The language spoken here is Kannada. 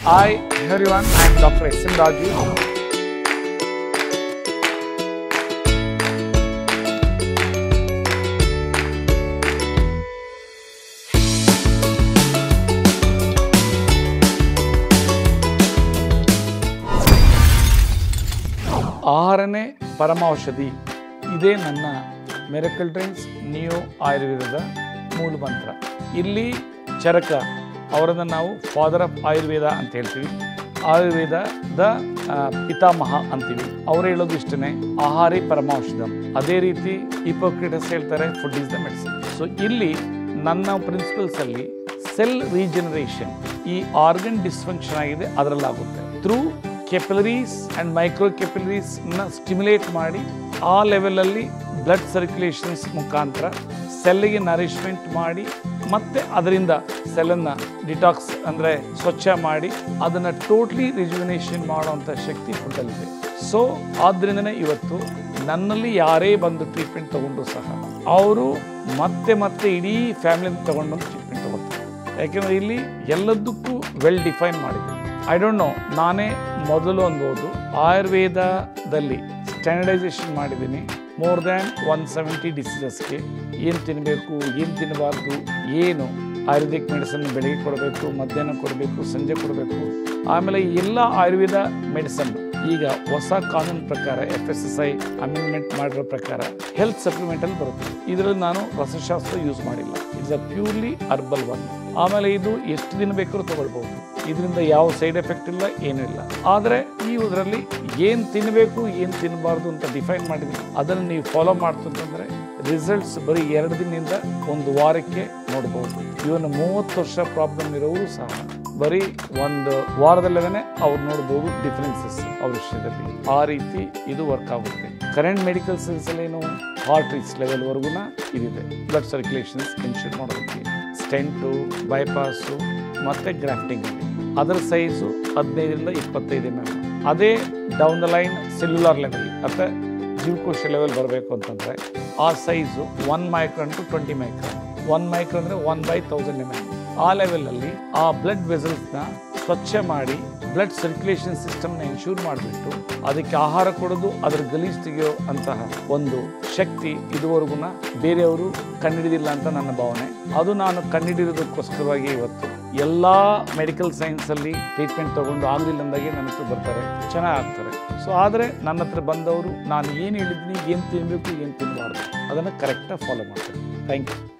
Hi everyone, I am Dr. S. M. Raju. ಆಹಾರನೇ ಪರಮೌಷಧಿ ಇದೇ ನನ್ನ ಮೆರಕಲ್ ಡ್ರಿಂಕ್ಸ್ ನಿಯೋ ಆಯುರ್ವೇದದ ಮೂಲ ಮಂತ್ರ ಇಲ್ಲಿ ಚರಕ ಅವರನ್ನು ನಾವು ಫಾದರ್ ಆಫ್ ಆಯುರ್ವೇದ ಅಂತ ಹೇಳ್ತೀವಿ ಆಯುರ್ವೇದದ ಆ, ಪಿತಾಮಹ ಅಂತೀವಿ ಅವ್ರು ಹೇಳೋದು ಇಷ್ಟೇ ಆಹಾರೇ ಪರಮೌಷಧಂ ಅದೇ ರೀತಿ ಹಿಪೋಕ್ರಿಟಸ್ ಹೇಳ್ತಾರೆ food is the medicine so ಇಲ್ಲಿ ನನ್ನ ಪ್ರಿನ್ಸಿಪಲ್ಸ್ ಅಲ್ಲಿ ಸೆಲ್ ರೀಜನರೇಷನ್ ಈ ಆರ್ಗನ್ ಡಿಸ್ಫಂಕ್ಷನ್ ಆಗಿದೆ ಅದರಲ್ಲಾಗುತ್ತೆ through capillaries and micro capillaries ನ ಸ್ಟಿಮ್ಯುಲೇಟ್ ಮಾಡಿ ಆ ಲೆವೆಲಲ್ಲಿ ಬ್ಲಡ್ ಸರ್ಕ್ಯುಲೇಷನ್ಸ್ ಮುಖಾಂತರ ಸೆಲ್ಗೆ ನರಿಶ್ಮೆಂಟ್ ಮಾಡಿ ಮತ್ತೆ ಅದರಿಂದ ಸೆಲ್ಲನ್ನು ಡಿಟಾಕ್ಸ್ ಅಂದರೆ ಸ್ವಚ್ಛ ಮಾಡಿ ಅದನ್ನು ಟೋಟ್ಲಿ ರಿಜುವಿನೇಷನ್ ಮಾಡುವಂಥ ಶಕ್ತಿ ಫುಡ್ಡಲ್ಲಿದೆ ಸೊ ಆದ್ರಿಂದನೇ ಇವತ್ತು ನನ್ನಲ್ಲಿ ಯಾರೇ ಬಂದು ಟ್ರೀಟ್ಮೆಂಟ್ ತಗೊಂಡ್ರು ಸಹ ಅವರು ಮತ್ತೆ ಮತ್ತೆ ಇಡೀ ಫ್ಯಾಮಿಲಿನ ತಗೊಂಡು ಟ್ರೀಟ್ಮೆಂಟ್ ತಗೊಳ್ತಾರೆ ಯಾಕೆಂದರೆ ಇಲ್ಲಿ ಎಲ್ಲದಕ್ಕೂ ವೆಲ್ ಡಿಫೈನ್ ಮಾಡಿದೆ ಐ ಡೋಂಟ್ ನೋ ನಾನೇ ಮೊದಲು ಅನ್ಬೋದು ಆಯುರ್ವೇದದಲ್ಲಿ ಸ್ಟ್ಯಾಂಡರ್ಡೈಸೇಷನ್ ಮಾಡಿದ್ದೀನಿ ಮೋರ್ ದ್ಯಾನ್ ಒನ್ ಸೆವೆಂಟಿ ಡಿಸೀಸಸ್ಗೆ ಏನು ತಿನ್ನಬೇಕು ಏನು ತಿನ್ನಬಾರ್ದು ಏನು ಆಯುರ್ವೇದಿಕ್ ಮೆಡಿಸಿನ್ ಬೆಳಿಗ್ಗೆ ಕೊಡಬೇಕು ಮಧ್ಯಾಹ್ನ ಕೊಡಬೇಕು ಸಂಜೆ ಕೊಡಬೇಕು ಆಮೇಲೆ ಈ ಎಲ್ಲ ಆಯುರ್ವೇದ ಮೆಡಿಸನ್ ಈಗ ಹೊಸ ಕಾನೂನು ಪ್ರಕಾರ F S S I amendment ಮಾಡಿರೋ ಪ್ರಕಾರ ಹೆಲ್ತ್ ಸಪ್ಲಿಮೆಂಟಲ್ಲಿ ಬರುತ್ತೆ ಇದರಲ್ಲಿ ನಾನು ರಸಶಾಸ್ತ್ರ ಯೂಸ್ ಮಾಡಿಲ್ಲ it's a purely herbal one ಆಮೇಲೆ ಇದು ಎಷ್ಟು ದಿನ ಬೇಕಾದ್ರೂ ತಗೊಳ್ಬಹುದು ಇದರಿಂದ ಯಾವ ಸೈಡ್ ಎಫೆಕ್ಟ್ ಇಲ್ಲ ಏನೂ ಇಲ್ಲ ಆದರೆ ಈ ಇದರಲ್ಲಿ ಏನು ತಿನ್ನಬೇಕು ಏನು ತಿನ್ನಬಾರ್ದು ಅಂತ ಡಿಫೈನ್ ಮಾಡಿದ್ದೀನಿ ಅದನ್ನು ನೀವು ಫಾಲೋ ಮಾಡ್ತಂತಂದ್ರೆ ರಿಸಲ್ಟ್ಸ್ ಬರೀ ಎರಡು ದಿನದಿಂದ ಒಂದು ವಾರಕ್ಕೆ ನೋಡ್ಬೋದು ಇವನು ಮೂವತ್ತು ವರ್ಷ ಪ್ರಾಬ್ಲಮ್ ಇರೋರು ಸಹ ಬರೀ ಒಂದು ವಾರದಲ್ಲೇ ಅವ್ರು ನೋಡ್ಬೋದು ಡಿಫ್ರೆನ್ಸಸ್ ಅವ್ರ ವಿಷಯದಲ್ಲಿ ಆ ರೀತಿ ಇದು ವರ್ಕ್ ಆಗುತ್ತೆ ಕರೆಂಟ್ ಮೆಡಿಕಲ್ ಸೈನ್ಸ್ ಏನು ಹಾರ್ಟ್ ರೀಚ್ ಲೆವೆಲ್ವರೆಗೂ ಇದಿದೆ ಬ್ಲಡ್ ಸರ್ಕ್ಯುಲೇಷನ್ಸ್ ಇನ್ಶೂರ್ ಮಾಡೋದಕ್ಕೆ ಸ್ಟೆಂಟು ಬೈಪಾಸು ಮತ್ತು ಗ್ರಾಫ್ಟಿಂಗ್ ಅದರ ಸೈಜು ಹದಿನೈದರಿಂದ ಇಪ್ಪತ್ತೈದು ಎಮ್ ಎಮ್ ಅದೇ down the line cellular level ಅಥವಾ ಜೀವಕೋಶ ಲೆವೆಲ್ ಬರಬೇಕು ಅಂತಂದರೆ ಆ size one micron to twenty micron one micro ಅಂದರೆ one by thousand M M ಆ ಲೆವೆಲಲ್ಲಿ ಆ ಬ್ಲಡ್ ವೆಸಲ್ಸ್ನ ಸ್ವಚ್ಛ ಮಾಡಿ ಬ್ಲಡ್ ಸರ್ಕ್ಯುಲೇಷನ್ ಸಿಸ್ಟಮ್ನ ಇನ್ಶೂರ್ ಮಾಡಿಬಿಟ್ಟು ಅದಕ್ಕೆ ಆಹಾರ ಕೊಡೋದು ಅದರ ಗಲೀಜು ತೆಗೆಯೋ ಅಂತಹ ಒಂದು ಶಕ್ತಿ ಇದುವರೆಗೂ ಬೇರೆಯವರು ಕಂಡುಹಿಡಿದಿಲ್ಲ ಅಂತ ನನ್ನ ಭಾವನೆ ಅದು ನಾನು ಕಂಡುಹಿಡಿಯೋದಕ್ಕೋಸ್ಕರವಾಗಿ ಇವತ್ತು ಎಲ್ಲ ಮೆಡಿಕಲ್ ಸೈನ್ಸಲ್ಲಿ ಟ್ರೀಟ್ಮೆಂಟ್ ತಗೊಂಡು ಆಗಲಿಲ್ಲ ಅಂದಾಗೆ ನನ್ನ ಹತ್ರ ಬರ್ತಾರೆ ಚೆನ್ನಾಗಿ ಆಗ್ತಾರೆ ಸೊ ಆದರೆ ನನ್ನ ಹತ್ರ ಬಂದವರು ನಾನು ಏನು ಹೇಳಿದ್ದೀನಿ ಏನು ತಿನ್ನಬೇಕು ಏನು ತಿನ್ನಬಾರ್ದು ಅದನ್ನು ಕರೆಕ್ಟಾಗಿ ಫಾಲೋ ಮಾಡ್ತಾರೆ ಥ್ಯಾಂಕ್ ಯು